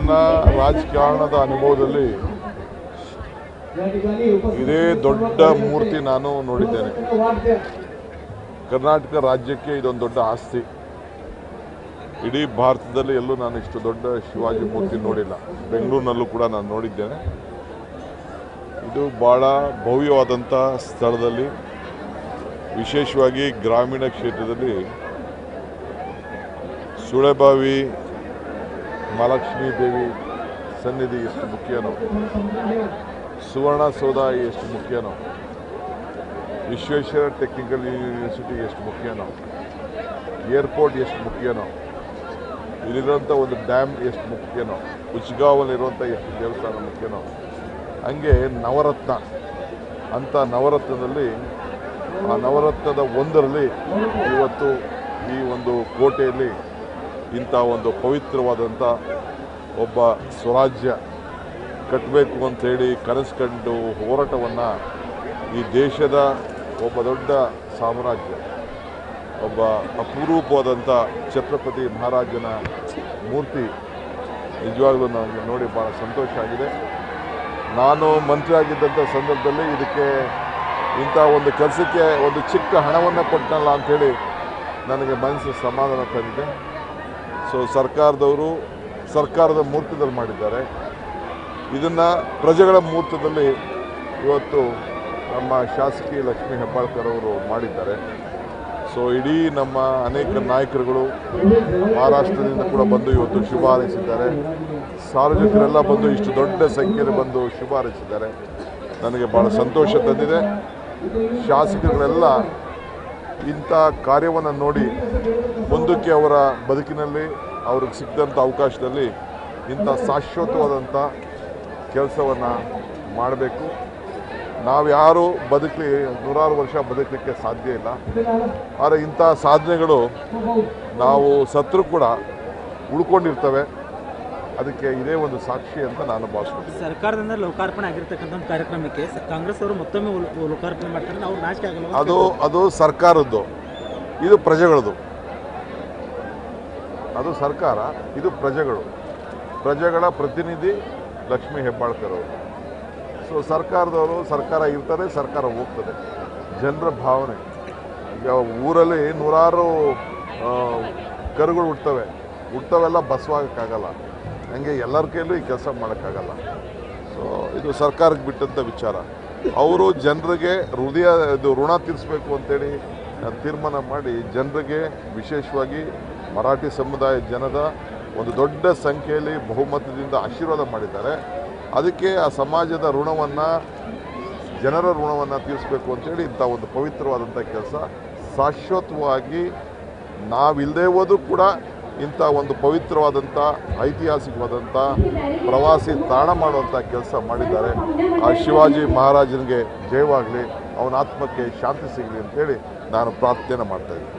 ನನ್ನ ರಾಜಕಾರಣದ ಅನುಭವದಲ್ಲಿ ಇದೇ ದೊಡ್ಡ ಮೂರ್ತಿ ನಾನು ನೋಡಿದ್ದೇನೆ ಕರ್ನಾಟಕ ರಾಜ್ಯಕ್ಕೆ ಇದೊಂದು ದೊಡ್ಡ ಆಸ್ತಿ ಇಡೀ ಭಾರತದಲ್ಲಿ ಎಲ್ಲೂ ನಾನು ಇಷ್ಟು ದೊಡ್ಡ ಶಿವಾಜಿ ಮೂರ್ತಿ ನೋಡಿಲ್ಲ ಬೆಂಗಳೂರಿನಲ್ಲೂ ಕೂಡ ನಾನು ನೋಡಿದ್ದೇನೆ ಇದು ಭಾಳ ಭವ್ಯವಾದಂಥ ಸ್ಥಳದಲ್ಲಿ ವಿಶೇಷವಾಗಿ ಗ್ರಾಮೀಣ ಕ್ಷೇತ್ರದಲ್ಲಿ ಸುಳೆಬಾವಿ ಮಹಾಲಕ್ಷ್ಮೀ ದೇವಿ ಸನ್ನಿಧಿ ಎಷ್ಟು ಮುಖ್ಯನೋ ಸುವರ್ಣ ಸೌಧ ಎಷ್ಟು ಮುಖ್ಯನೋ ವಿಶ್ವೇಶ್ವರ ಟೆಕ್ನಿಕಲ್ ಯೂನಿವರ್ಸಿಟಿ ಎಷ್ಟು ಮುಖ್ಯನೋ ಏರ್ಪೋರ್ಟ್ ಎಷ್ಟು ಮುಖ್ಯನೋ ಇಲ್ಲಿರುವಂಥ ಒಂದು ಡ್ಯಾಮ್ ಎಷ್ಟು ಮುಖ್ಯನೋ ಉಚ್ಗಾವಲ್ಲಿರುವಂಥ ಎಷ್ಟು ದೇವಸ್ಥಾನ ಮುಖ್ಯನೋ ಹಂಗೆ ನವರತ್ನ ಅಂಥ ನವರತ್ನದಲ್ಲಿ ಆ ನವರತ್ನದ ಒಂದರಲ್ಲಿ ಇವತ್ತು ಈ ಒಂದು ಕೋಟೆಯಲ್ಲಿ ಇಂಥ ಒಂದು ಪವಿತ್ರವಾದಂಥ ಒಬ್ಬ ಸ್ವರಾಜ್ಯ ಕಟ್ಟಬೇಕು ಅಂತೇಳಿ ಕನಸು ಕಂಡು ಹೋರಾಟವನ್ನು ಈ ದೇಶದ ಒಬ್ಬ ದೊಡ್ಡ ಸಾಮ್ರಾಜ್ಯ ಒಬ್ಬ ಅಪರೂಪವಾದಂಥ ಛತ್ರಪತಿ ಮಹಾರಾಜನ ಮೂರ್ತಿ ನಿಜವಾಗ್ಲೂ ನನಗೆ ನೋಡಿ ಭಾಳ ಸಂತೋಷ ಆಗಿದೆ ನಾನು ಮಂತ್ರಿ ಆಗಿದ್ದಂಥ ಸಂದರ್ಭದಲ್ಲಿ ಇದಕ್ಕೆ ಇಂಥ ಒಂದು ಕೆಲಸಕ್ಕೆ ಒಂದು ಚಿಕ್ಕ ಹಣವನ್ನು ಕೊಟ್ಟನಲ್ಲ ಅಂಥೇಳಿ ನನಗೆ ಮನಸ್ಸು ಸಮಾಧಾನ ತಂದಿದೆ ಸೊ ಸರ್ಕಾರದವರು ಸರ್ಕಾರದ ಮೂರ್ತದಲ್ಲಿ ಮಾಡಿದ್ದಾರೆ ಇದನ್ನು ಪ್ರಜೆಗಳ ಮುಹೂರ್ತದಲ್ಲಿ ಇವತ್ತು ನಮ್ಮ ಶಾಸಕಿ ಲಕ್ಷ್ಮೀ ಹೆಬ್ಬಾಳ್ಕರ್ ಅವರು ಮಾಡಿದ್ದಾರೆ ಸೊ ಇಡೀ ನಮ್ಮ ಅನೇಕ ನಾಯಕರುಗಳು ಮಹಾರಾಷ್ಟ್ರದಿಂದ ಕೂಡ ಬಂದು ಇವತ್ತು ಶುಭ ಹಾರೈಸಿದ್ದಾರೆ ಸಾರ್ವಜನಿಕರೆಲ್ಲ ಬಂದು ಇಷ್ಟು ದೊಡ್ಡ ಸಂಖ್ಯೆಯಲ್ಲಿ ಬಂದು ಶುಭ ಹಾರೈಸಿದ್ದಾರೆ ನನಗೆ ಭಾಳ ಸಂತೋಷ ತಂದಿದೆ ಶಾಸಕರುಗಳೆಲ್ಲ ಇಂಥ ಕಾರ್ಯವನ್ನು ನೋಡಿ ಮುಂದಕ್ಕೆ ಅವರ ಬದುಕಿನಲ್ಲಿ ಅವ್ರಿಗೆ ಸಿಕ್ಕಿದಂಥ ಅವಕಾಶದಲ್ಲಿ ಇಂಥ ಶಾಶ್ವತವಾದಂಥ ಕೆಲಸವನ್ನು ಮಾಡಬೇಕು ನಾವು ಯಾರು ಬದುಕಲಿ ನೂರಾರು ವರ್ಷ ಬದುಕಲಿಕ್ಕೆ ಸಾಧ್ಯ ಇಲ್ಲ ಆದರೆ ಇಂಥ ಸಾಧನೆಗಳು ನಾವು ಸತ್ರು ಕೂಡ ಉಳ್ಕೊಂಡಿರ್ತವೆ ಅದಕ್ಕೆ ಇದೇ ಒಂದು ಸಾಕ್ಷಿ ಅಂತ ನಾನು ಭಾವಿಸ್ತೀನಿ ಸರ್ಕಾರದಿಂದ ಲೋಕಾರ್ಪಣೆ ಆಗಿರ್ತಕ್ಕಂಥ ಒಂದು ಕಾರ್ಯಕ್ರಮಕ್ಕೆ ಸ- ಕಾಂಗ್ರೆಸ್ ಅವರು ಮತ್ತೊಮ್ಮೆ ಉಲ್- ಲೋಕಾರ್ಪಣೆ ಮಾಡ್ತಾರೆ ಅವ್ರು ನಾಚಿಕೆ ಆಗಲ್ಲ ಅಂತ ಅದು ಅದು ಸರ್ಕಾರದ್ದು ಇದು ಪ್ರಜೆಗಳದು ಅದು ಸರ್ಕಾರ ಇದು ಪ್ರಜೆಗಳು ಪ್ರಜೆಗಳ ಪ್ರತಿನಿಧಿ ಲಕ್ಷ್ಮೀ ಹೆಬ್ಬಾಳ್ಕರ್ ಅವರು ಸೊ ಸರ್ಕಾರದವರು ಸರ್ಕಾರ ಇರ್ತದೆ ಸರ್ಕಾರ ಹೋಗ್ತದೆ ಜನರ ಭಾವನೆ ಈಗ ಊರಲ್ಲಿ ನೂರಾರು ಆ, ಕರುಗಳು ಹುಡ್ತವೆ ಹುಟ್ಟವೆಲ್ಲ ಬಸವಾಗಕ್ಕಾಗಲ್ಲ ಹಂಗೆ ಎಲ್ಲರ ಕೈಲೂ ಈ ಕೆಲಸ ಮಾಡೋಕ್ಕಾಗಲ್ಲ ಸೊ ಇದು ಸರ್ಕಾರಕ್ಕೆ ಬಿಟ್ಟಂಥ ವಿಚಾರ ಅವರು ಜನರಿಗೆ ಹೃದಯ ಇದು ಋಣ ತೀರಿಸಬೇಕು ಅಂತೇಳಿ ಆ, ತೀರ್ಮಾನ ಮಾಡಿ ಜನರಿಗೆ ವಿಶೇಷವಾಗಿ ಮರಾಠಿ ಸಮುದಾಯ ಜನದ ಒಂದು ದೊಡ್ಡ ಸಂಖ್ಯೆಯಲ್ಲಿ ಬಹುಮತದಿಂದ ಆಶೀರ್ವಾದ ಮಾಡಿದ್ದಾರೆ ಅದಕ್ಕೆ ಆ ಸಮಾಜದ ಋಣವನ್ನು ಜನರ ಋಣವನ್ನು ತೀರಿಸಬೇಕು ಅಂತೇಳಿ ಇಂಥ ಒಂದು ಪವಿತ್ರವಾದಂಥ ಕೆಲಸ ಶಾಶ್ವತವಾಗಿ ನಾವಿಲ್ಲದೆ ಹೋದ್ರೂ ಕೂಡ ಇಂಥ ಒಂದು ಪವಿತ್ರವಾದಂಥ ಐತಿಹಾಸಿಕವಾದಂಥ ಪ್ರವಾಸಿ ತಾಣ ಮಾಡುವಂಥ ಕೆಲಸ ಮಾಡಿದ್ದಾರೆ ಆ ಶಿವಾಜಿ ಮಹಾರಾಜನಿಗೆ ಜಯವಾಗಲಿ ಅವನ ಆತ್ಮಕ್ಕೆ ಶಾಂತಿ ಸಿಗಲಿ ಅಂತೇಳಿ ನಾನು ಪ್ರಾರ್ಥನೆ ಮಾಡ್ತಾಯಿದ್ದೀನಿ